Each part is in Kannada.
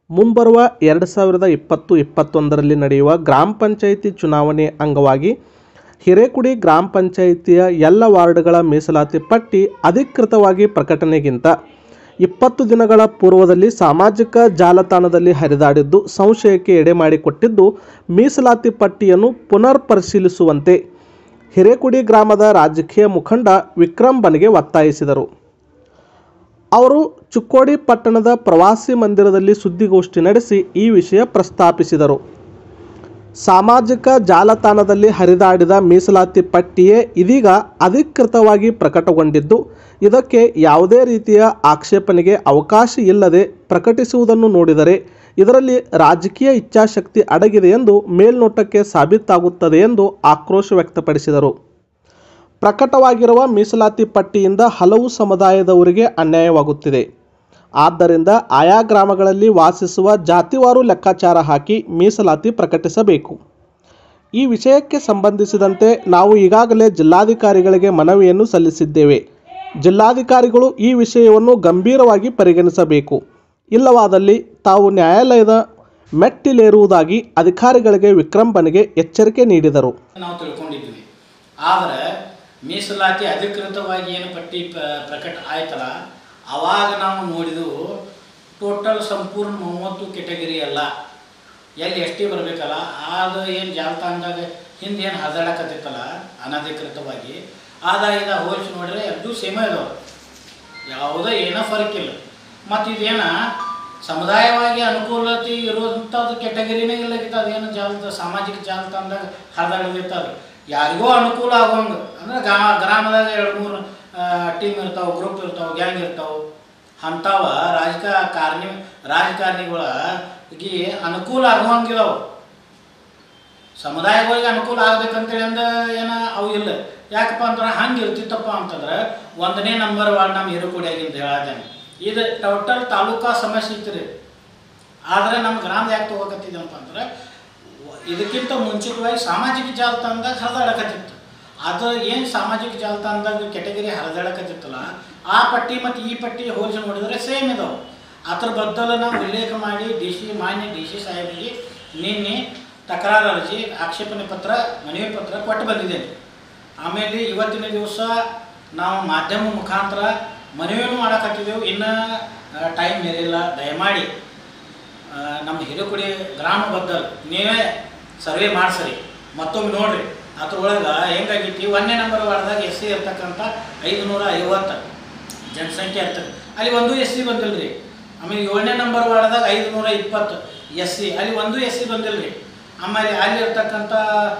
ಮುಂಬರುವ ಎರಡು ಸಾವಿರದ ಇಪ್ಪತ್ತು ಇಪ್ಪತ್ತೊಂದರಲ್ಲಿ ನಡೆಯುವ ಗ್ರಾಮ ಪಂಚಾಯಿತಿ ಚುನಾವಣೆ ಅಂಗವಾಗಿ ಹಿರೇಕುಡಿ ಗ್ರಾಮ ಪಂಚಾಯಿತಿಯ ಎಲ್ಲ ವಾರ್ಡ್ಗಳ ಮೀಸಲಾತಿ ಪಟ್ಟಿ ಅಧಿಕೃತವಾಗಿ ಪ್ರಕಟಣೆಗಿಂತ ಇಪ್ಪತ್ತು ದಿನಗಳ ಪೂರ್ವದಲ್ಲಿ ಸಾಮಾಜಿಕ ಜಾಲತಾಣದಲ್ಲಿ ಹರಿದಾಡಿದ್ದು ಸಂಶಯಕ್ಕೆ ಎಡೆ ಮಾಡಿಕೊಟ್ಟಿದ್ದು ಮೀಸಲಾತಿ ಪಟ್ಟಿಯನ್ನು ಪುನರ್ ಪರಿಶೀಲಿಸುವಂತೆ ಹಿರೇಕುಡಿ ಗ್ರಾಮದ ರಾಜಕೀಯ ಮುಖಂಡ ವಿಕ್ರಮ್ ಬನ್ಗೆ ಒತ್ತಾಯಿಸಿದರು ಅವರು ಚುಕ್ಕೋಡಿ ಪಟ್ಟಣದ ಪ್ರವಾಸಿ ಮಂದಿರದಲ್ಲಿ ಸುದ್ದಿಗೋಷ್ಠಿ ನಡೆಸಿ ಈ ವಿಷಯ ಪ್ರಸ್ತಾಪಿಸಿದರು ಸಾಮಾಜಿಕ ಜಾಲತಾಣದಲ್ಲಿ ಹರಿದಾಡಿದ ಮೀಸಲಾತಿ ಪಟ್ಟಿಯೇ ಇದೀಗ ಅಧಿಕೃತವಾಗಿ ಪ್ರಕಟಗೊಂಡಿದ್ದು ಇದಕ್ಕೆ ಯಾವುದೇ ರೀತಿಯ ಆಕ್ಷೇಪಣೆಗೆ ಅವಕಾಶ ಇಲ್ಲದೆ ಪ್ರಕಟಿಸುವುದನ್ನು ನೋಡಿದರೆ ಇದರಲ್ಲಿ ರಾಜಕೀಯ ಇಚ್ಛಾಶಕ್ತಿ ಅಡಗಿದೆ ಎಂದು ಮೇಲ್ನೋಟಕ್ಕೆ ಸಾಬೀತಾಗುತ್ತದೆ ಎಂದು ಆಕ್ರೋಶ ವ್ಯಕ್ತಪಡಿಸಿದರು ಪ್ರಕಟವಾಗಿರುವ ಮೀಸಲಾತಿ ಪಟ್ಟಿಯಿಂದ ಹಲವು ಸಮುದಾಯದವರಿಗೆ ಅನ್ಯಾಯವಾಗುತ್ತಿದೆ ಆದ್ದರಿಂದ ಆಯಾ ಗ್ರಾಮಗಳಲ್ಲಿ ವಾಸಿಸುವ ಜಾತಿವಾರು ಲೆಕ್ಕಾಚಾರ ಹಾಕಿ ಮೀಸಲಾತಿ ಪ್ರಕಟಿಸಬೇಕು ಈ ವಿಷಯಕ್ಕೆ ಸಂಬಂಧಿಸಿದಂತೆ ನಾವು ಈಗಾಗಲೇ ಜಿಲ್ಲಾಧಿಕಾರಿಗಳಿಗೆ ಮನವಿಯನ್ನು ಸಲ್ಲಿಸಿದ್ದೇವೆ ಜಿಲ್ಲಾಧಿಕಾರಿಗಳು ಈ ವಿಷಯವನ್ನು ಗಂಭೀರವಾಗಿ ಪರಿಗಣಿಸಬೇಕು ಇಲ್ಲವಾದಲ್ಲಿ ತಾವು ನ್ಯಾಯಾಲಯದ ಮೆಟ್ಟಿಲೇರುವುದಾಗಿ ಅಧಿಕಾರಿಗಳಿಗೆ ವಿಕ್ರಮ್ ಬನ್ಗೆ ಎಚ್ಚರಿಕೆ ನೀಡಿದರು ನಾವು ತಿಳ್ಕೊಂಡಿದ್ವಿ ಆದರೆ ಮೀಸಲಾತಿ ಅಧಿಕೃತವಾಗಿ ಏನು ಪಟ್ಟಿ ಪ- ಪ್ರಕಟ ಆಯ್ತಲ್ಲ ಅವಾಗ ನಾವು ನೋಡಿದೆವು ಟೋಟಲ್ ಸಂಪೂರ್ಣ ಮೂವತ್ತು ಕೆಟಗರಿ ಅಲ್ಲ ಎಲ್ಲಿ ಎಸ್ ಟಿ ಬರಬೇಕಲ್ಲ ಅದು ಏನು ಜಾಲತಾಣದಾಗ ಹಿಂದೆ ಏನು ಹರದಾಡಕತ್ತಿತ್ತಲ್ಲ ಅನಧಿಕೃತವಾಗಿ ಆದ ಇದ ಹೋಲಿಸಿ ನೋಡಿದ್ರೆ ಎರಡೂ ಸೇಮ ಇದಾವೆ ಯಾವುದೇ ಏನೋ ಫರಕ್ ಇಲ್ಲ ಮತ್ತು ಇದೇನ ಸಮುದಾಯವಾಗಿ ಅನುಕೂಲತೆ ಇರುವಂಥದ್ದು ಕೆಟಗರಿನೇ ಇಲ್ಲಗಿತ್ತು ಅದೇನು ಜಾಲ ಸಾಮಾಜಿಕ ಜಾಲತಾಣದಾಗ ಹರಿದಾಡಿದಿತ್ತು ಅದು ಯಾರಿಗೋ ಅನುಕೂಲ ಆಗೋಂಗೆ ಅಂದ್ರೆ ಗಾ ಗ್ರಾಮದಾಗ ಎರಡು ಮೂರು ಟೀಮ್ ಇರ್ತಾವೆ ಗ್ರೂಪ್ ಇರ್ತಾವೆ ಗ್ಯಾಂಗ್ ಇರ್ತಾವೆ ಅಂಥವ ರಾಜಕ ಕಾರ್ನಿ ರಾಜಕಾರಣಿಗಳಿಗೆ ಅನುಕೂಲ ಆಗುವಂಗಿದಾವೆ ಸಮುದಾಯಗಳಿಗೆ ಅನುಕೂಲ ಆಗ್ಬೇಕಂತೇಳಿ ಅಂದ ಏನ ಅವು ಇಲ್ಲ ಯಾಕಪ್ಪ ಅಂತಂದ್ರೆ ಹಂಗೆ ಇರ್ತಿತ್ತಪ್ಪ ಅಂತಂದ್ರೆ ಒಂದನೇ ನಂಬರ್ ವಾರ್ಡ್ ನಮ್ಮ ಹಿರುಕುಡಿಯಾಗಿಂದ ಹೇಳತ್ತೇನೆ ಇದು ಟೋಟಲ್ ತಾಲೂಕಾ ಸಮಸ್ಯೆ ಇತ್ತು ರೀ ಆದರೆ ನಮ್ಮ ಗ್ರಾಮದ ಯಾಕೆ ತಗೋಕತ್ತಿದ್ದಪ್ಪ ಅಂದ್ರೆ ವ- ಇದಕ್ಕಿಂತ ಮುಂಚಿತವಾಗಿ ಸಾಮಾಜಿಕ ಜಾಲತಾಣದಾಗ ಹರಿದಾಡಕತ್ತಿತ್ತು ಅದು ಏನು ಸಾಮಾಜಿಕ ಜಾಲತಾಣದಾಗ ಕೆಟಗರಿ ಹರಿದಾಡಕತ್ತಿತ್ತಲ್ಲ ಆ ಪಟ್ಟಿ ಮತ್ತು ಈ ಪಟ್ಟಿ ಹೋಲಿಸಿ ನೋಡಿದರೆ ಸೇಮ್ ಇದಾವೆ ಅದ್ರ ಬದ್ದಲು ನಾವು ಉಲ್ಲೇಖ ಮಾಡಿ ಡಿ ಸಿ ಮಾನ್ಯ ಡಿ ಸಿ ಸಾಹೇಬರಿಗೆ ನಿನ್ನೆ ತಕರಾರು ಅರ್ಜಿ ಆಕ್ಷೇಪಣೆ ಪತ್ರ ಮನವಿ ಪತ್ರ ಕೊಟ್ಟು ಬಂದಿದ್ದೇನೆ ಆಮೇಲೆ ಇವತ್ತಿನ ದಿವಸ ನಾವು ಮಾಧ್ಯಮ ಮುಖಾಂತರ ಮನವಿಯನ್ನು ಮಾಡಕತ್ತಿದ್ದೆವು ಇನ್ನು ಟೈಮ್ ಮೇಲಿಲ್ಲ ದಯಮಾಡಿ ಆ, ನಮ್ಮ ಹಿರೇಕುಡಿ ಗ್ರಾಮ ಬದ್ದಲ್ ನೀವೇ ಸರ್ವೆ ಮಾಡಿಸ್ರಿ ಮತ್ತೊಮ್ಮೆ ನೋಡ್ರಿ ಅದ್ರೊಳಗೆ ಹೆಂಗಾಗಿತ್ತು ಒಂದನೇ ನಂಬರ್ ವಾರ್ಡ್ದಾಗ ಎಸ್ ಸಿ ಇರ್ತಕ್ಕಂಥ ಐದುನೂರ ಐವತ್ತು ಜನಸಂಖ್ಯೆ ಇರ್ತದೆ ಅಲ್ಲಿ ಒಂದು ಎಸ್ ಸಿ ಬಂದಿಲ್ಲ ರೀ ಆಮೇಲೆ ಏಳನೇ ನಂಬರ್ ವಾರ್ಡ್ದಾಗ ಐದುನೂರ ಇಪ್ಪತ್ತು ಎಸ್ ಸಿ ಅಲ್ಲಿ ಒಂದು ಎಸ್ ಸಿ ಬಂದಿಲ್ಲ ರೀ ಆಮೇಲೆ ಅಲ್ಲಿ ಇರ್ತಕ್ಕಂಥ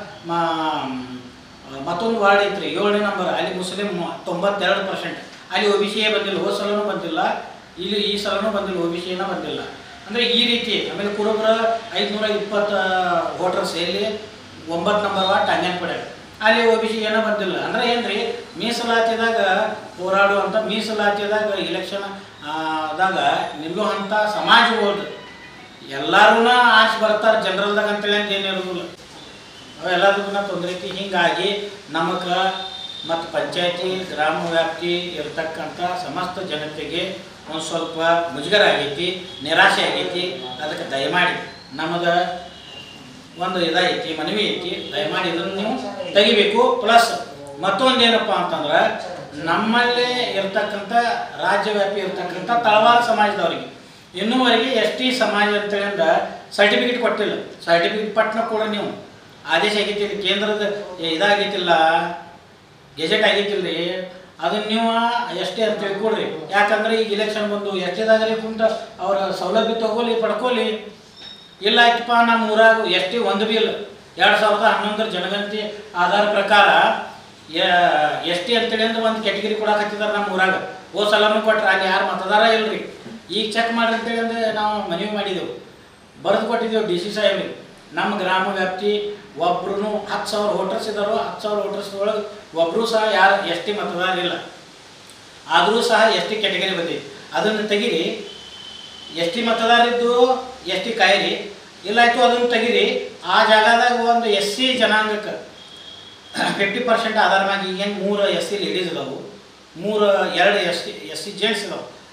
ಮತ್ತೊಂದು ವಾರ್ಡ್ ಐತ್ರಿ ಏಳನೇ ನಂಬರ್ ಅಲ್ಲಿ ಮುಸ್ಲಿಂ ತೊಂಬತ್ತೆರಡು ಪರ್ಸೆಂಟ್ ಅಲ್ಲಿ ಒ ಬಿ ಸಿಯೇ ಬಂದಿಲ್ಲ ಹೋದ ಸಲನೂ ಬಂದಿಲ್ಲ ಇಲ್ಲಿ ಈ ಸಲನೂ ಬಂದಿಲ್ಲ ಒ ಬಿ ಸಿಯೇನ ಬಂದಿಲ್ಲ ಅಂದರೆ ಈ ರೀತಿ ಆಮೇಲೆ ಕುರುಬರ ಐದುನೂರ ಇಪ್ಪತ್ತು ವೋಟರ್ಸ್ ಎಲ್ಲಿ ಒಂಬತ್ತು ನಂಬರ್ ವಾರ್ಡ್ ಟಂಗನ್ಪಡೆ ಅಲ್ಲಿ ಒ ಬಿ ಸಿ ಏನೋ ಬಂದಿಲ್ಲ ಅಂದ್ರೆ ಏನ್ರಿ ಮೀಸಲಾತಿದಾಗ ಹೋರಾಡುವಂಥ ಮೀಸಲಾತಿದಾಗ ಇಲೆಕ್ಷನ್ ದಾಗ ನಿಲ್ಲುವಂಥ ಸಮಾಜಗಳು ಎಲ್ಲರೂ ಆರ್ಸಿ ಬರ್ತಾರೆ ಜನರಲ್ದಾಗ ಅಂತೇಳಿ ಅಂತ ಏನು ಇರೋದಿಲ್ಲ ಅವೆಲ್ಲದಕ್ಕೂ ತೊಂದರೆ ಐತಿ ಹೀಗಾಗಿ ನಮಗೆ ಮತ್ತು ಪಂಚಾಯತಿ ಗ್ರಾಮ ವ್ಯಾಪ್ತಿ ಇರತಕ್ಕಂಥ ಸಮಸ್ತ ಜನತೆಗೆ ಒಂದು ಸ್ವಲ್ಪ ಮುಜುಗರ ಆಗೈತಿ ನಿರಾಶೆ ಆಗೈತಿ ಅದಕ್ಕೆ ದಯಮಾಡಿ ನಮಗೆ ಒಂದು ಇದೈತಿ ಮನವಿ ಐತಿ ದಯಮಾಡಿ ಇದನ್ನು ನೀವು ತೆಗಿಬೇಕು ಪ್ಲಸ್ ಮತ್ತೊಂದು ಏನಪ್ಪ ಅಂತಂದ್ರೆ ನಮ್ಮಲ್ಲೇ ಇರ್ತಕ್ಕಂಥ ರಾಜ್ಯವ್ಯಾಪಿ ಇರ್ತಕ್ಕಂಥ ತಳವಾರ ಸಮಾಜದವರಿಗೆ ಇನ್ನೂವರೆಗೆ ಎಸ್ ಟಿ ಸಮಾಜ ಅಂತೇಳಿಂದ ಸರ್ಟಿಫಿಕೇಟ್ ಕೊಟ್ಟಿಲ್ಲ ಸರ್ಟಿಫಿಕೇಟ್ ಪಟ್ನ ಕೂಡ ನೀವು ಆದೇಶ ಆಗೈತಿಲ್ಲ ಕೇಂದ್ರದ ಇದಾಗೈತಿಲ್ಲ ಗೆಜೆಟ್ ಆಗೈತಿಲ್ರಿ ಅದನ್ನ ನೀವು ಎಷ್ಟೇ ಅಂತ ತಿಳ್ಕೊಡ್ರಿ ಯಾಕಂದ್ರೆ ಈಗ ಇಲೆಕ್ಷನ್ ಬಂದು ಎಷ್ಟೇದಾಗಲಿ ಕುಂತ ಅವರ ಸೌಲಭ್ಯ ತಗೊಳ್ಳಿ ಪಡ್ಕೊಳ್ಳಿ ಇಲ್ಲ ಆಯ್ತಪ್ಪ ನಮ್ಮ ಊರಾಗ ಎಷ್ಟೇ ಒಂದು ಬಿಲ್ ಎರಡು ಸಾವಿರದ ಹನ್ನೊಂದರ ಜನಗಣತಿ ಆಧಾರ ಪ್ರಕಾರ ಎಸ್ ಟಿ ಅಂತೇಳಿ ಅಂದ್ರೆ ಒಂದು ಕೆಟಗರಿ ಕೊಡಾಕತ್ತಿದಾರೆ ನಮ್ಮ ಊರಾಗ ಹೋದ ಸಲನೂ ಕೊಟ್ರೆ ಅಲ್ಲಿ ಯಾರು ಮತದಾರ ಇಲ್ರಿ ಈಗ ಚೆಕ್ ಮಾಡ್ರಿ ಅಂತೇಳಿ ಅಂದ್ರೆ ನಾವು ಮನವಿ ಮಾಡಿದೆವು ಬರೆದು ಕೊಟ್ಟಿದ್ದೆವು ಡಿ ಸಿ ಸಾಹೇಬ್ರಿಗೆ ನಮ್ಮ ಗ್ರಾಮ ವ್ಯಾಪ್ತಿ ಒಬ್ರು ಹತ್ತು ಸಾವಿರ ವೋಟರ್ಸ್ ಇದ್ದಾರೋ ಹತ್ತು ಸಾವಿರ ವೋಟರ್ಸ್ ಒಳಗೆ ಒಬ್ಬರು ಸಹ ಯಾರು ಎಸ್ ಟಿ ಮತದಾರ ಇಲ್ಲ ಆದರೂ ಸಹ ಎಸ್ ಟಿ ಕೆಟಗರಿ ಬಂದೈತಿ ಅದನ್ನು ತೆಗೀರಿ ಎಸ್ ಟಿ ಮತದಾರಿದ್ದು ಎಸ್ ಟಿ ಕಾಯಿರಿ ಇಲ್ಲಾಯ್ತು ಅದನ್ನು ತೆಗೀರಿ ಆ ಜಾಗದಾಗ ಒಂದು ಎಸ್ ಸಿ ಜನಾಂಗಕ್ಕೆ ಫಿಫ್ಟಿ ಪರ್ಸೆಂಟ್ ಆಧಾರ ಮ್ಯಾಗ ಈಗ ಹೆಂಗೆ ಮೂರು ಎಸ್ ಸಿ ಲೇಡೀಸ್ ಇದಾವು ಮೂರು ಎರಡು S C S C gents ಇದಾವೆ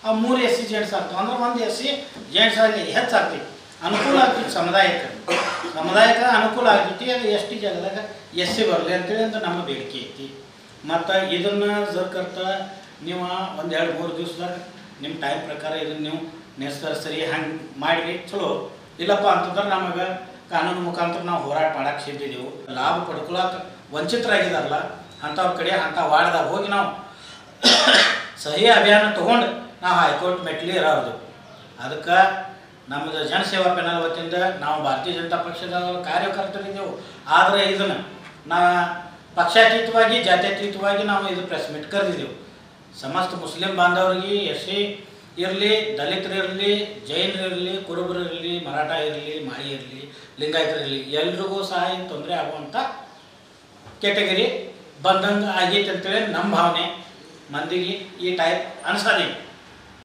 ಆ ಮೂರು ಎಸ್ ಸಿ ಜೆಂಟ್ಸ್ ಆಗ್ತಾವೆ ಅಂದ್ರೆ ಒಂದು ಎಸ್ ಸಿ ಜೆಂಟ್ಸ್ ಅಲ್ಲಿ ಹೆಚ್ಚಾಗ್ತೈತಿ ಅನುಕೂಲ ಆಗ್ತೈತಿ ಸಮುದಾಯಕ್ಕೆ ಸಮುದಾಯಕ್ಕೆ ಅನುಕೂಲ ಆಗ್ತೈತಿ ಅದು ಎಸ್ ಟಿ ಜಾಗದಾಗ ಎಸ್ ಸಿ ಬರಲಿ ಅಂತೇಳಿ ಅಂತ ನಮ್ಮ ಬೇಡಿಕೆ ಐತಿ ಮತ್ತು ಇದನ್ನು ಜರ್ಕರ್ತ ನೀವು ಒಂದು ಎರಡು ಮೂರು ದಿವಸದಾಗ ನಿಮ್ಮ ಟೈಮ್ ಪ್ರಕಾರ ಇದನ್ನು ನೀವು ನಿಸ್ಕರಿಸ್ರಿ ಹಂಗೆ ಮಾಡಿರಿ ಚಲೋ ಇಲ್ಲಪ್ಪ ಅಂತಂದ್ರೆ ನಮಗೆ ಕಾನೂನು ಮುಖಾಂತರ ನಾವು ಹೋರಾಟ ಮಾಡಕ್ಕೆ ಸಿದ್ಧಿದ್ದೆವು ಲಾಭ ಪಡ್ಕೊಳಕ್ಕೆ ವಂಚಿತರಾಗಿದಾರಲ್ಲ ಅಂಥವ್ರ ಕಡೆ ಅಂಥ ವಾರ್ಡ್ದಾಗ ಹೋಗಿ ನಾವು ಸಹಿ ಅಭಿಯಾನ ತೊಗೊಂಡು ನಾವು ಹೈಕೋರ್ಟ್ ಮೆಟ್ಲಿ ಇರೋದು ಅದಕ್ಕೆ ನಮ್ಮದು ಜನಸೇವಾ ಪೆನಲ್ ವತಿಯಿಂದ ನಾವು ಭಾರತೀಯ ಜನತಾ ಪಕ್ಷದ ಕಾರ್ಯಕರ್ತರಿದ್ದೆವು ಆದರೆ ಇದನ್ನು ನಾ ಪಕ್ಷಾತೀತವಾಗಿ ಜಾತ್ಯತೀತವಾಗಿ ನಾವು ಇದು ಪ್ರೆಸ್ ಮೀಟ್ ಕರೆದಿದ್ದೆವು ಸಮಸ್ತ ಮುಸ್ಲಿಂ ಬಾಂಧವರಿಗೆ ಎಸ್ ಸಿ ಇರಲಿ ದಲಿತರು ಇರಲಿ ಜೈನರು ಇರಲಿ ಕುರುಬರು ಇರಲಿ ಮರಾಠ ಇರಲಿ ಮಾಳಿ ಇರಲಿ ಲಿಂಗಾಯತರು ಇರಲಿ ಎಲ್ರಿಗೂ ಸಹ ಇದು ತೊಂದರೆ ಆಗುವಂಥ ಕೆಟಗರಿ ಬಂದಂಗೆ ಆಗೈತೆ ಅಂತೇಳಿ ನಮ್ಮ ಭಾವನೆ ಮಂದಿಗೆ ಈ ಟೈಪ್ ಅನ್ಸೋದಿ